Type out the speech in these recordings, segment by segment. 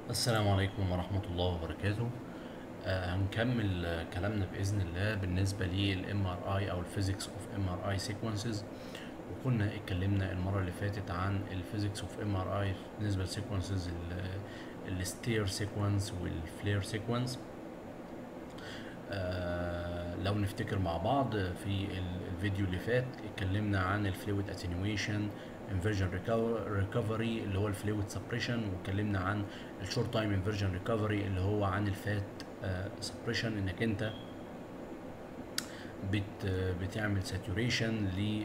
السلام عليكم ورحمة الله وبركاته آه هنكمل آه، كلامنا بإذن الله بالنسبة للام ار اي او الفيزيكس اوف ام ار اي سيكونسز وكنا اتكلمنا المرة اللي فاتت عن الفيزيكس اوف ام ار اي بالنسبة للسيكونسز الستير سيكونس والفلير سيكونس آه لو نفتكر مع بعض في ال- الفيديو اللي فات اتكلمنا عن الفلويد اتنيويشن انفرجن ريكفري اللي هو الفلويد سبريشن واتكلمنا عن الشورت تايم انفرجن ريكفري اللي هو عن الفات سبريشن انك انت بت بتعمل ساتوريشن ل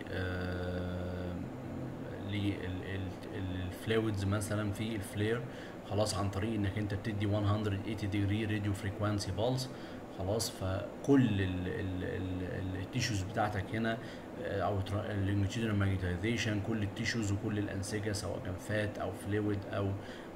للفلويدز مثلا في الفلير خلاص عن طريق انك انت بتدي 180 ديجري راديو فريكوانسي بالز خلاص فكل التيشوز بتاعتك هنا آه، او اللونجيتودينال ماجنتايزيشن كل التيشوز وكل الانسجه سواء كان فات او فلويد او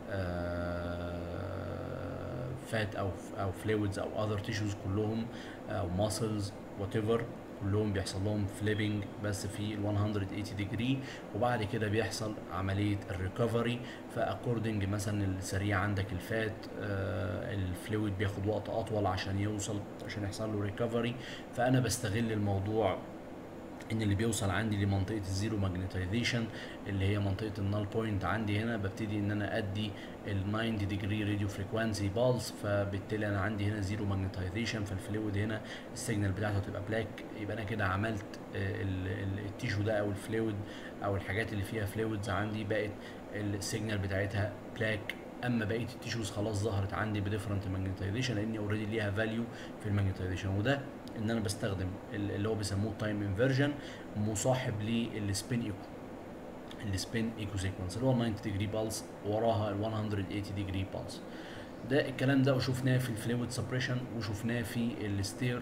فات او او فلويدز او اذر تيشوز كلهم او ماسلز وات ايفر كلهم بيحصل لهم فليبنج بس في ال 180 ديجري وبعد كده بيحصل عمليه الريكفري فاكوردنج مثلا السريع عندك الفات آه الفلويد بياخد وقت اطول عشان يوصل عشان يحصل له ريكفري فانا بستغل الموضوع ان اللي بيوصل عندي لمنطقه الزيرو ماجنتايزيشن اللي هي منطقه النال بوينت عندي هنا ببتدي ان انا ادي ال 90 ديجري راديو فريكوانسي بالز فبالتالي انا عندي هنا زيرو ماجنتايزيشن فالفلويد هنا السيجنال بتاعته هتبقى بلاك يبقى انا كده عملت آه، ال- ال- التيشو ده او الفلويد او الحاجات اللي فيها فلويدز عندي بقت السيجنال بتاعتها بلاك اما بقيه التيشوز خلاص ظهرت عندي بديفرنت ماجنتايزيشن لان اوريدي ليها فاليو في الماجنتايزيشن وده ان انا بستخدم ال- اللي هو بيسموه تايم انفرجن مصاحب للسبين ايكو السبين ايكو سيكونس اللي هو 90 ديجري بالز وراها ال 180 ديجري بالز ده الكلام ده وشفناه في الفلويد سبريشن وشفناه في الستير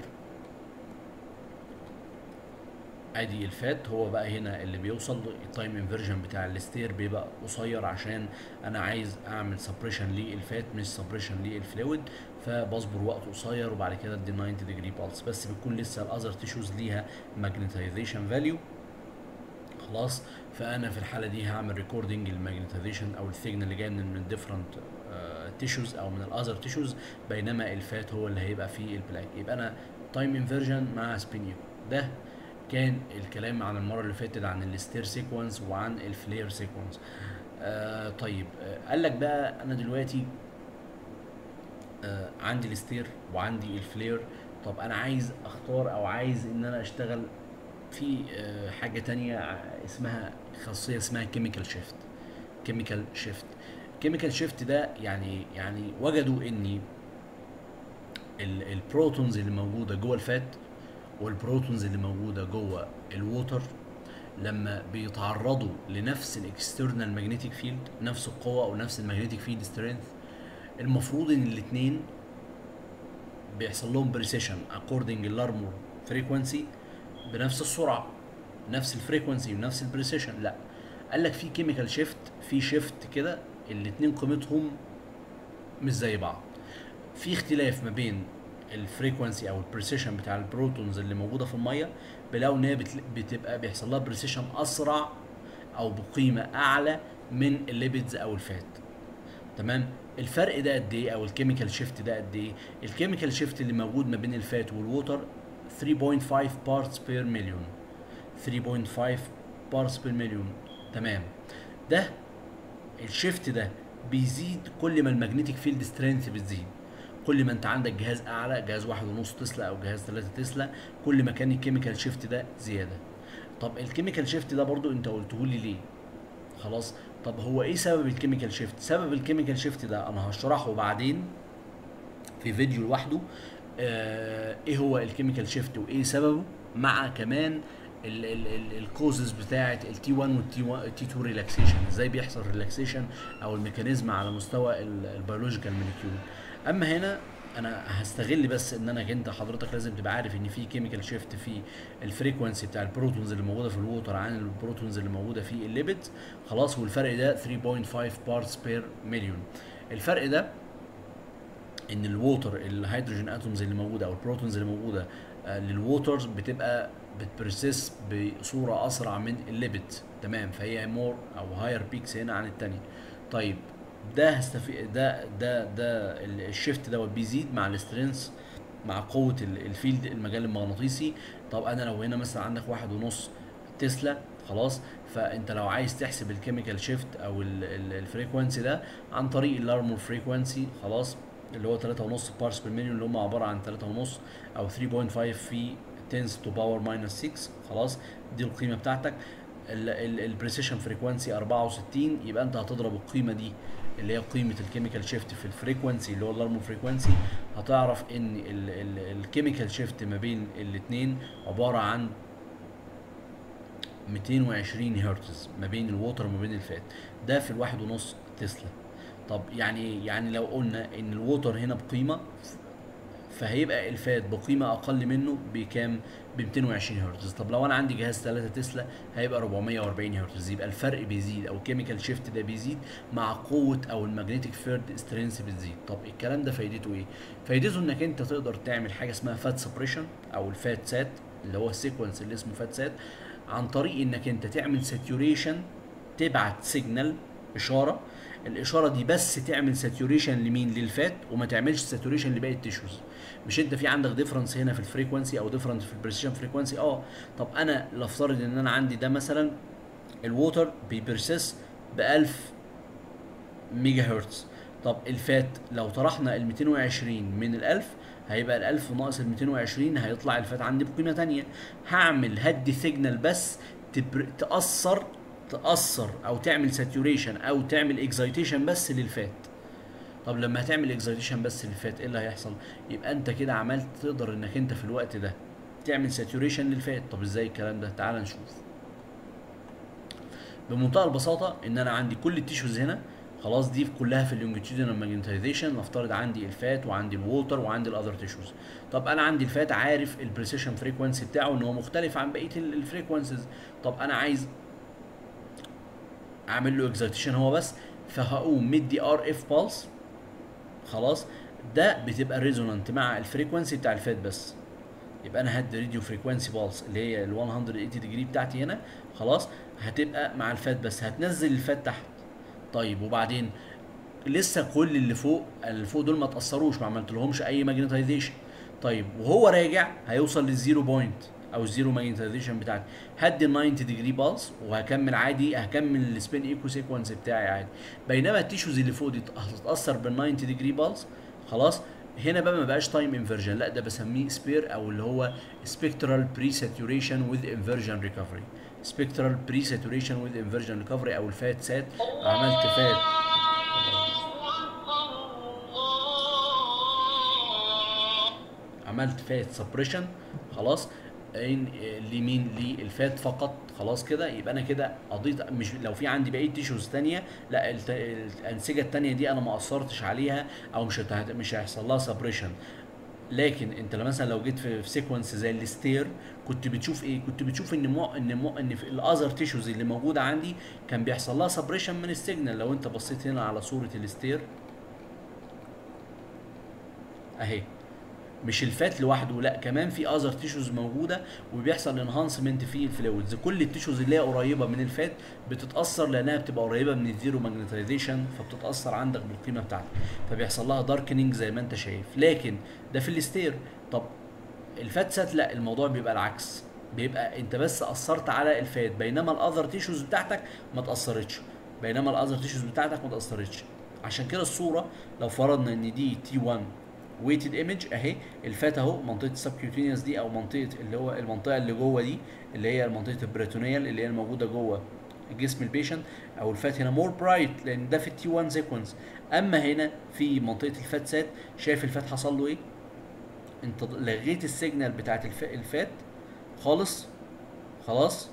ادي الفات هو بقى هنا اللي بيوصل التايم انفرجن بتاع الستير بيبقى قصير عشان انا عايز اعمل سبريشن للفات مش سبريشن للفلويد فبصبر وقت قصير وبعد كده ادي 90 ديجري بالز بس بتكون لسه الاذر تيشوز ليها ماجنتايزيشن فاليو خلاص فانا في الحاله دي هعمل ريكوردنج الماجنتايزيشن او السيجنال اللي جاي من من ديفرنت تيشوز او من الاذر تيشوز بينما الفات هو اللي هيبقى فيه البلاك يبقى انا تايم انفرجن مع سبين ايكو ده كان الكلام عن المره اللي فاتت عن الستير سيكونس وعن الفلير سيكونس آه طيب آه قال لك بقى انا دلوقتي آه عندي الستير وعندي الفلير طب انا عايز اختار او عايز ان انا اشتغل في آه حاجه تانية ع- اسمها خاصيه اسمها كيميكال شيفت كيميكال شيفت كيميكال شيفت ده يعني يعني وجدوا ان ال- البروتونز اللي موجوده جوه الفات والبروتونز اللي موجوده جوه الووتر لما بيتعرضوا لنفس الاكسترنال ماجنتيك فيلد نفس القوه او نفس الماجنتيك فيلد سترينث المفروض ان الاثنين بيحصل لهم بريسيشن اكوردنج الارمور فريكوانسي بنفس السرعه نفس الفريكوانسي ونفس البريسيشن لا قال لك في كيميكال شيفت في شيفت كده الاثنين قيمتهم مش زي بعض في اختلاف ما بين الفريكوانسي او البريسيشن بتاع البروتونز اللي موجوده في الميه بلاقوا ان هي بتل- بتبقى بيحصل لها بريسيشن اسرع او بقيمه اعلى من الليبيدز او الفات تمام الفرق ده قد ايه او الكيميكال شيفت ده قد ايه الكيميكال شيفت اللي موجود ما بين الفات والووتر 3.5 بارتس بير مليون 3.5 بارتس بير مليون تمام ده الشيفت ده بيزيد كل ما المagnetic فيلد سترينث بتزيد كل ما انت عندك جهاز اعلى جهاز واحد ونص تسلا او جهاز 3 تسلا كل ما كان الكيميكال شيفت ده زياده طب الكيميكال شيفت ده برضو انت قلته لي ليه خلاص طب هو ايه سبب الكيميكال شيفت سبب الكيميكال شيفت ده انا هشرحه بعدين في فيديو لوحده آه ايه هو الكيميكال شيفت وايه سببه مع كمان الكوزز بتاعه التي 1 والتي 1 تي 2 ريلاكسيشن ازاي بيحصل ريلاكسيشن او الميكانيزم على مستوى البيولوجيكال موليكيول اما هنا انا هستغل بس ان انا انت حضرتك لازم تبقى عارف ان في كيميكال شيفت في الفريكونسي بتاع البروتونز اللي موجوده في الووتر عن البروتونز اللي موجوده في الليبيدز خلاص والفرق ده 3.5 بارتس بير مليون الفرق ده ان الووتر الهيدروجين اتومز اللي موجوده او البروتونز اللي موجوده آه، للووترز بتبقى بتبرسس بصوره اسرع من الليبيد تمام فهي مور او هاير بيكس هنا عن التانية طيب ده هستفيد ده ده ده ال- الشيفت دوت بيزيد مع الاسترينث مع قوه ال- الفيلد المجال المغناطيسي طب انا لو هنا مثلا عندك واحد ونص تسلا خلاص فانت لو عايز تحسب الكيميكال شيفت او الفريكونسي ده عن طريق اللارمور فريكونسي خلاص اللي هو 3.5 بارس بير مليون اللي هم عباره عن 3.5 او 3.5 في 10 تو باور ماينس 6 خلاص دي القيمه بتاعتك البريسيشن فريكونسي 64 يبقى انت هتضرب القيمه دي اللي هي قيمه الكيميكال شيفت في الفريكونسي اللي هو اللارمو فريكونسي هتعرف ان الكيميكال شيفت ما بين الاثنين عباره عن 220 هرتز ما بين الووتر وما بين الفات ده في الواحد ونص تسلا طب يعني يعني لو قلنا ان الووتر هنا بقيمه فهيبقى الفات بقيمه اقل منه بكام ب 220 هرتز طب لو انا عندي جهاز 3 تسلا هيبقى 440 هرتز يبقى الفرق بيزيد او الكيميكال شيفت ده بيزيد مع قوه او المagnetic فيلد سترينث بتزيد طب الكلام ده فايدته ايه فايدته انك انت تقدر تعمل حاجه اسمها فات سبريشن او الفات سات اللي هو السيكونس اللي اسمه فات سات عن طريق انك انت تعمل ساتوريشن تبعت سيجنال اشاره الاشاره دي بس تعمل ساتوريشن لمين للفات وما تعملش ساتوريشن لباقي التيشوز مش انت في عندك ديفرنس هنا في الفريكونسي او ديفرنس في البريسيشن فريكونسي اه طب انا لفترض ان انا عندي ده مثلا الووتر بيبرسس ب 1000 ميجا هرتز طب الفات لو طرحنا ال 220 من ال 1000 هيبقى ال 1000 ناقص ال 220 هيطلع الفات عندي بقيمه ثانيه هعمل هدي سيجنال بس تبر... تاثر تاثر او تعمل ساتوريشن او تعمل اكزايتيشن بس للفات طب لما هتعمل اكزايتيشن بس للفات ايه اللي هيحصل يبقى انت كده عملت تقدر انك انت في الوقت ده تعمل ساتوريشن للفات طب ازاي الكلام ده تعال نشوف بمنتهى البساطه ان انا عندي كل التيشوز هنا خلاص دي كلها في اللونجيتيودينال ماجنتايزيشن نفترض عندي الفات وعندي الووتر وعندي الاذر تيشوز طب انا عندي الفات عارف البريسيشن فريكونسي بتاعه ان هو مختلف عن بقيه الفريكونسيز طب انا عايز اعمل له اكزايتيشن هو بس فهقوم مدي ار اف بالس خلاص ده بتبقى ريزونانت مع الفريكونسي بتاع الفات بس يبقى انا هدي راديو فريكونسي بالس اللي هي ال 180 ديجري بتاعتي هنا خلاص هتبقى مع الفات بس هتنزل الفات تحت طيب وبعدين لسه كل اللي فوق اللي فوق دول ما تاثروش ما عملتلهمش اي ماجنتايزيشن طيب وهو راجع هيوصل للزيرو بوينت او الزيرو ماجنتايزيشن بتاعتي هدي ال 90 ديجري بالس وهكمل عادي هكمل السبين ايكو سيكونس بتاعي عادي بينما التيشوز اللي فوق دي هتتاثر بال 90 ديجري بالس خلاص هنا بقى ما بقاش تايم انفرجن لا ده بسميه سبير او اللي هو سبيكترال بري ساتوريشن وذ انفرجن ريكفري سبيكترال بري ساتوريشن وذ انفرجن ريكفري او الفات سات عملت فات عملت فات سبريشن خلاص ان لمين للفات فقط خلاص كده يبقى انا كده قضيت مش لو في عندي بقيه تيشوز ثانيه لا الت- الانسجه الثانيه دي انا ما اثرتش عليها او مش هت- مش هيحصل لها سبريشن لكن انت لو مثلا لو جيت في, في سيكونس زي الستير كنت بتشوف ايه كنت بتشوف ان مو ان مو ان في الاذر تيشوز اللي موجوده عندي كان بيحصل لها سبريشن من السيجنال لو انت بصيت هنا على صوره الستير اهي مش الفات لوحده لا كمان في اذر تيشوز موجوده وبيحصل انهانسمنت في الفلويدز كل التيشوز اللي هي قريبه من الفات بتتاثر لانها بتبقى قريبه من الزيرو ماجنتايزيشن فبتتاثر عندك بالقيمه بتاعتك فبيحصل لها داركنينج زي ما انت شايف لكن ده في الستير طب الفات سات لا الموضوع بيبقى العكس بيبقى انت بس اثرت على الفات بينما الاذر تيشوز بتاعتك ما تاثرتش بينما الاذر تيشوز بتاعتك ما تاثرتش عشان كده الصوره لو فرضنا ان دي تي 1 ويتد ايمج اهي الفات اهو منطقه السبكيوتينيوس دي او منطقه اللي هو المنطقه اللي جوه دي اللي هي منطقه البريتونيال اللي هي الموجوده جوه جسم البيشنت او الفات هنا مور برايت لان ده في التي 1 سيكونس اما هنا في منطقه الفات سات شايف الفات حصل له ايه انت لغيت السيجنال بتاعت الف... الفات خالص خلاص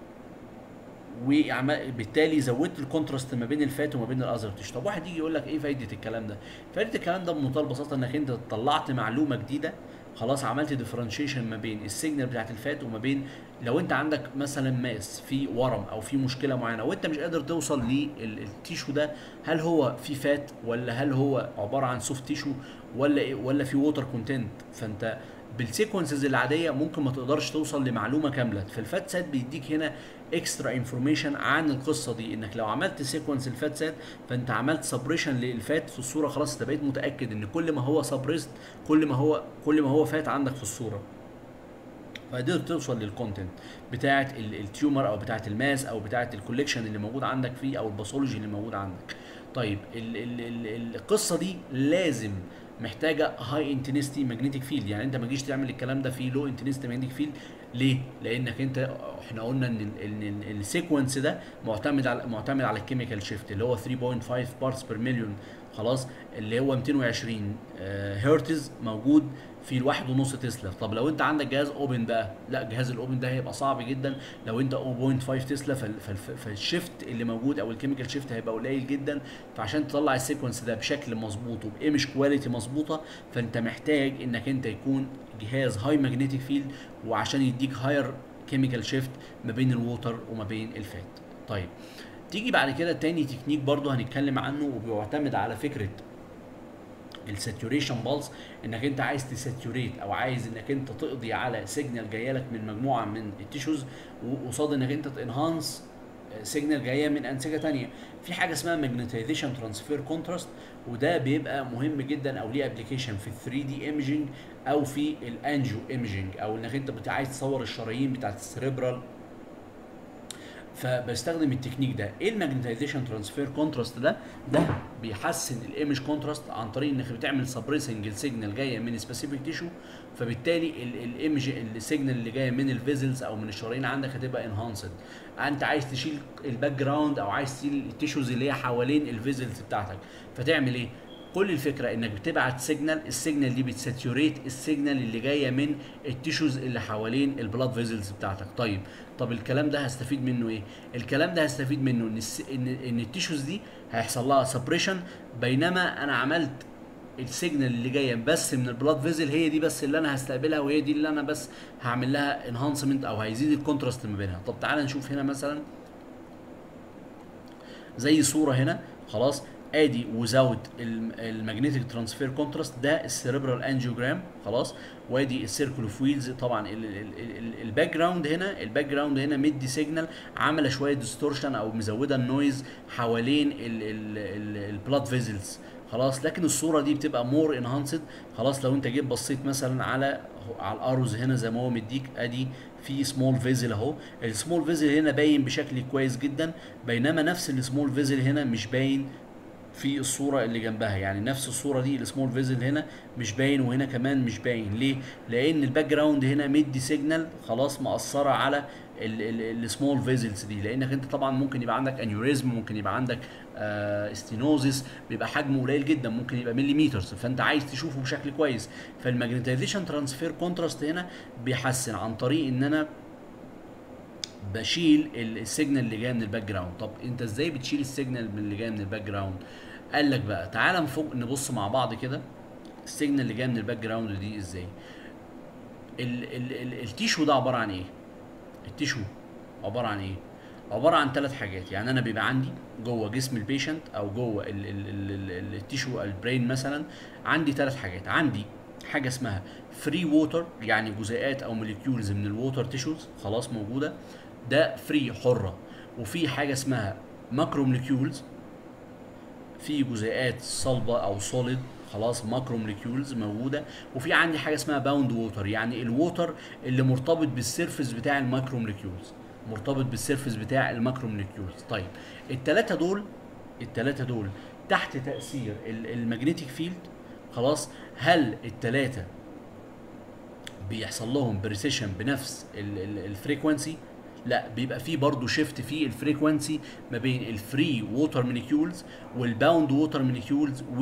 وبالتالي زودت الكونتراست ما بين الفات وما بين الاذر تيشو طب واحد يجي يقول لك ايه فايده الكلام ده فايده الكلام ده بمنتهى البساطه انك انت طلعت معلومه جديده خلاص عملت ديفرنشيشن ما بين السيجنال بتاعت الفات وما بين لو انت عندك مثلا ماس في ورم او في مشكله معينه وانت مش قادر توصل للتيشو ده هل هو في فات ولا هل هو عباره عن سوفت تيشو ولا ايه ولا في ووتر كونتنت فانت بالسيكونسز العاديه ممكن ما تقدرش توصل لمعلومه كامله فالفات سات بيديك هنا اكسترا انفورميشن عن القصه دي انك لو عملت سيكونس الفات سات فانت عملت سبريشن للفات في الصوره خلاص انت بقيت متاكد ان كل ما هو سبريست كل ما هو كل ما هو فات عندك في الصوره فقدرت توصل للكونتنت بتاعه التيومر او بتاعه الماس او بتاعه الكوليكشن اللي موجود عندك فيه او الباثولوجي اللي موجود عندك طيب ال ال ال القصه دي لازم محتاجه هاي انتنستي ماجنتيك فيلد يعني انت ما تجيش تعمل الكلام ده في لو انتنستي ماجنتيك فيلد ليه؟ لانك انت احنا قلنا ان ان السيكونس ده معتمد على معتمد على الكيميكال شيفت اللي هو 3.5 بارتس بير مليون خلاص اللي هو 220 هرتز موجود في الواحد ونص تسلا طب لو انت عندك جهاز اوبن بقى لا جهاز الاوبن ده هيبقى صعب جدا لو انت 0.5 تسلا فالشيفت اللي موجود او الكيميكال شيفت هيبقى قليل جدا فعشان تطلع السيكونس ده بشكل مظبوط وبايمج كواليتي مظبوطه فانت محتاج انك انت يكون جهاز هاي ماجنتيك فيلد وعشان يديك هاير كيميكال شيفت ما بين الووتر وما بين الفات طيب تيجي بعد كده تاني تكنيك برضو هنتكلم عنه وبيعتمد على فكره الساتوريشن بالز انك انت عايز تساتوريت او عايز انك انت تقضي على سيجنال جايه لك من مجموعه من التيشوز وقصاد انك انت تنهانس سيجنال جايه من انسجه تانية في حاجه اسمها ماجنتيزيشن ترانسفير كونتراست وده بيبقى مهم جدا او ليه ابلكيشن في 3 دي ايمجنج او في الانجيو ايمجنج او انك انت عايز تصور الشرايين بتاعت السريبرال فبستخدم التكنيك ده ايه الماجنتيزيشن ترانسفير كونتراست ده ده بيحسن الايمج كونتراست عن طريق انك بتعمل سبريسنج السيجنال جايه من سبيسيفيك تيشو فبالتالي الايمج السيجنال اللي جايه من الفيزلز او من الشرايين عندك هتبقى انهانسد انت عايز تشيل الباك جراوند او عايز تشيل التيشوز اللي هي حوالين الفيزلز بتاعتك فتعمل ايه كل الفكره انك بتبعت سيجنال السيجنال دي بتساتوريت السيجنال اللي جايه من التيشوز اللي حوالين البلاد فيزلز بتاعتك طيب طب الكلام ده هستفيد منه ايه الكلام ده هستفيد منه ان الس... ان ان التيشوز دي هيحصل لها سبريشن بينما انا عملت السيجنال اللي جايه بس من البلاد فيزل هي دي بس اللي انا هستقبلها وهي دي اللي انا بس هعمل لها انهانسمنت او هيزيد الكونتراست ما بينها طب تعالى نشوف هنا مثلا زي صوره هنا خلاص ادي وزاوت المagnetic ترانسفير كونتراست ده السيريبرال انجيوجرام خلاص وادي السيركل اوف ويلز طبعا الباك جراوند هنا الباك جراوند هنا مدي سيجنال عامله شويه ديستورشن او مزوده النويز حوالين البلاد فيزلز خلاص لكن الصوره دي بتبقى مور انهانسد خلاص لو انت جيت بصيت مثلا على على الاروز هنا زي ما هو مديك ادي في سمول فيزل اهو السمول فيزل هنا باين بشكل كويس جدا بينما نفس السمول فيزل هنا مش باين في الصوره اللي جنبها يعني نفس الصوره دي السمول فيزل هنا مش باين وهنا كمان مش باين ليه لان الباك جراوند هنا مدي سيجنال خلاص مأثره على السمول فيزلز دي لانك انت طبعا ممكن يبقى عندك انيوريزم ممكن يبقى عندك آه استينوزيس بيبقى حجمه قليل جدا ممكن يبقى مليمترز فانت عايز تشوفه بشكل كويس فالماجنتيزيشن ترانسفير كونتراست هنا بيحسن عن طريق ان انا بشيل السيجنال اللي جايه من الباك جراوند طب انت ازاي بتشيل السيجنال من اللي جايه من الباك جراوند قال لك بقى تعالى نفوق نبص مع بعض كده السيجنال اللي جايه من الباك جراوند دي ازاي ال ال ال التيشو ده عباره عن ايه التيشو عباره عن ايه عباره عن ثلاث حاجات يعني انا بيبقى عندي جوه جسم البيشنت او جوه ال ال ال ال التيشو البرين مثلا عندي ثلاث حاجات عندي حاجه اسمها فري ووتر يعني جزيئات او موليكيولز من الووتر تيشوز خلاص موجوده ده فري حره وفي حاجه اسمها ماكرو موليكيولز في جزيئات صلبه او سوليد خلاص ماكرو موليكيولز موجوده وفي عندي حاجه اسمها باوند ووتر يعني الووتر اللي مرتبط بالسيرفس بتاع الماكرو موليكيولز مرتبط بالسيرفس بتاع الماكرو موليكيولز طيب الثلاثه دول الثلاثه دول تحت تاثير المagnetic فيلد خلاص هل الثلاثه بيحصل لهم بريسيشن بنفس الفريكونسي لا بيبقى فيه برضه شيفت في الفريكونسي ما بين الفري ووتر موليكيولز والباوند ووتر موليكيولز و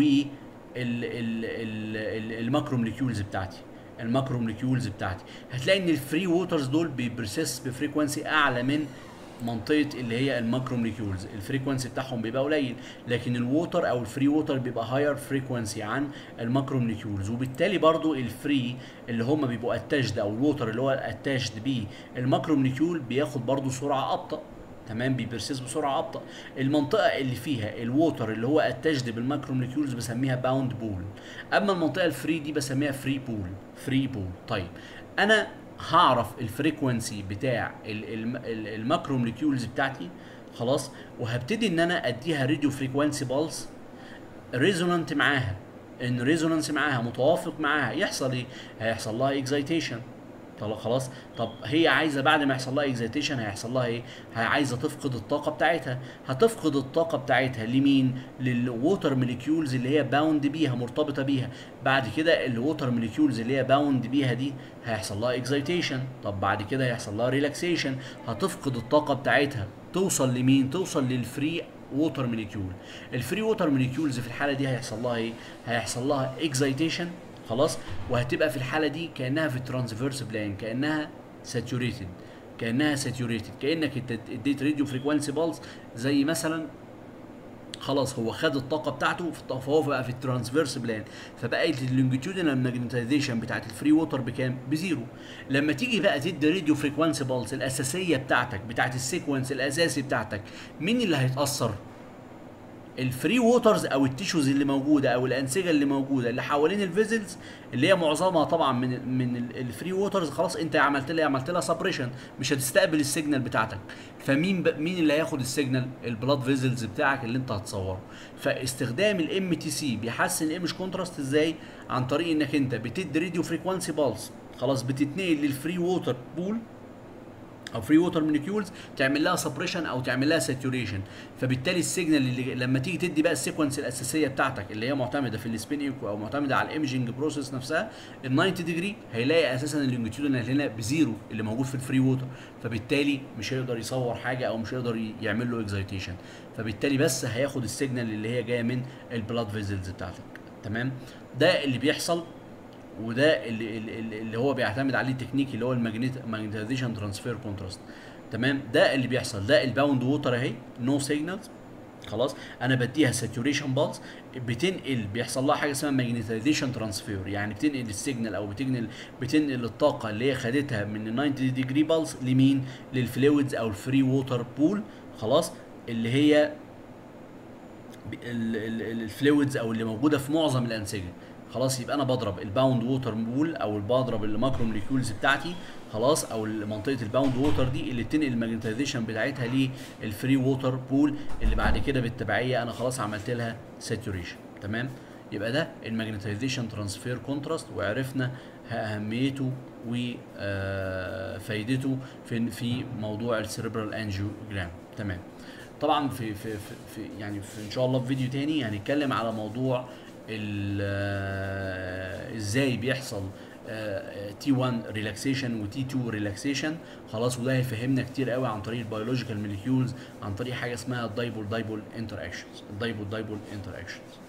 الماكرو موليكيولز بتاعتي الماكرو موليكيولز بتاعتي هتلاقي ان الفري ووترز دول بيبرسس بفريكونسي اعلى من منطقه اللي هي الماكرو موليكيولز الفريكونسي بتاعهم بيبقى قليل لكن الووتر او الفري ووتر بيبقى هاير فريكونسي عن الماكرو موليكيولز وبالتالي برضو الفري اللي هم بيبقوا اتاشد او الووتر اللي هو اتاشد بيه الماكرو موليكيول بياخد برضو سرعه ابطا تمام بيبرسيس بسرعه ابطا المنطقه اللي فيها الووتر اللي هو اتاشد بالماكرو موليكيولز بسميها باوند بول اما المنطقه الفري دي بسميها فري بول فري بول طيب انا هعرف الفريكونسي بتاع ال- الم- ال- الماكرو موليكيولز بتاعتي خلاص وهبتدي ان انا اديها راديو فريكوانسي بالز ريزونانت معاها ان ريزونانس معاها متوافق معاها يحصل ايه هيحصل لها اكزايتيشن طب خلاص طب هي عايزه بعد ما يحصل لها اكزايتيشن هيحصل لها ايه هي عايزه تفقد الطاقه بتاعتها هتفقد الطاقه بتاعتها لمين للووتر موليكيولز اللي هي باوند بيها مرتبطه بيها بعد كده الووتر موليكيولز اللي هي باوند بيها دي هيحصل لها اكزايتيشن طب بعد كده هيحصل لها ريلاكسيشن هتفقد الطاقه بتاعتها توصل لمين توصل للفري ووتر موليكيول الفري ووتر موليكيولز في الحاله دي هيحصل لها ايه هيحصل لها اكزايتيشن خلاص وهتبقى في الحاله دي كانها في الترانسفيرس بلان كانها ساتوريتد كانها ساتوريتد كانك انت اديت راديو فريكوانسي بالز زي مثلا خلاص هو خد الطاقه بتاعته في الط- فهو بقى في الترانسفيرس بلان فبقت اللونجيتيودنال ماجنتيزيشن بتاعت الفري ووتر بكام؟ بزيرو لما تيجي بقى تدي راديو فريكوانسي بالز الاساسيه بتاعتك بتاعت السيكونس الاساسي بتاعتك مين اللي هيتاثر؟ الفري ووترز او التيشوز اللي موجوده او الانسجه اللي موجوده اللي حوالين الفيزلز اللي هي معظمها طبعا من من ال- الفري ووترز خلاص انت عملت لها عملت لها سبريشن مش هتستقبل السيجنال بتاعتك فمين ب... مين اللي هياخد السيجنال البلاد فيزلز بتاعك اللي انت هتصوره فاستخدام الام تي سي بيحسن الايمج كونتراست ازاي عن طريق انك انت بتدي راديو فريكوانسي بالز خلاص بتتنقل للفري ووتر بول او فري ووتر موليكيولز تعمل لها سبريشن او تعمل لها ساتوريشن فبالتالي السيجنال اللي لما تيجي تدي بقى السيكونس الاساسيه بتاعتك اللي هي معتمده في السبين ايكو او معتمده على الايمجنج بروسيس نفسها ال 90 ديجري هيلاقي اساسا اللونجيتيودنال هنا بزيرو اللي موجود في الفري ووتر فبالتالي مش هيقدر يصور حاجه او مش هيقدر ي- يعمل له اكزايتيشن فبالتالي بس هياخد السيجنال اللي هي جايه من البلاد فيزلز بتاعتك تمام ده اللي بيحصل وده اللي, اللي, اللي هو بيعتمد عليه التكنيك اللي هو الماجنتيزيشن ترانسفير كونتراست تمام ده اللي بيحصل ده الباوند ووتر اهي نو سيجنالز خلاص انا بديها ساتوريشن بالز بتنقل بيحصل لها حاجه اسمها ماجنتيزيشن ترانسفير يعني بتنقل السيجنال او بتنقل بتنقل الطاقه اللي هي خدتها من ال 90 ديجري بالز لمين للفلويدز او الفري ووتر بول خلاص اللي هي الفلويدز او اللي موجوده في معظم الانسجه خلاص يبقى انا بضرب الباوند ووتر بول او بضرب الماكرو موليكيولز بتاعتي خلاص او منطقه الباوند ووتر دي اللي بتنقل الماجنتيزيشن بتاعتها للفري ووتر بول اللي بعد كده بالتبعيه انا خلاص عملت لها ساتوريشن تمام يبقى ده الماجنتيزيشن ترانسفير كونتراست وعرفنا اهميته وفايدته في في موضوع السيربرال انجيوجرام تمام طبعا في في في, في يعني في ان شاء الله في فيديو تاني هنتكلم على موضوع ال- آه، ازاي بيحصل تي 1 ريلاكسيشن وتي 2 ريلاكسيشن خلاص وده هيفهمنا كتير قوي عن طريق البيولوجيكال موليكيولز عن طريق حاجه اسمها الدايبول دايبول انتر اكشنز الدايبول دايبول انتر اكشنز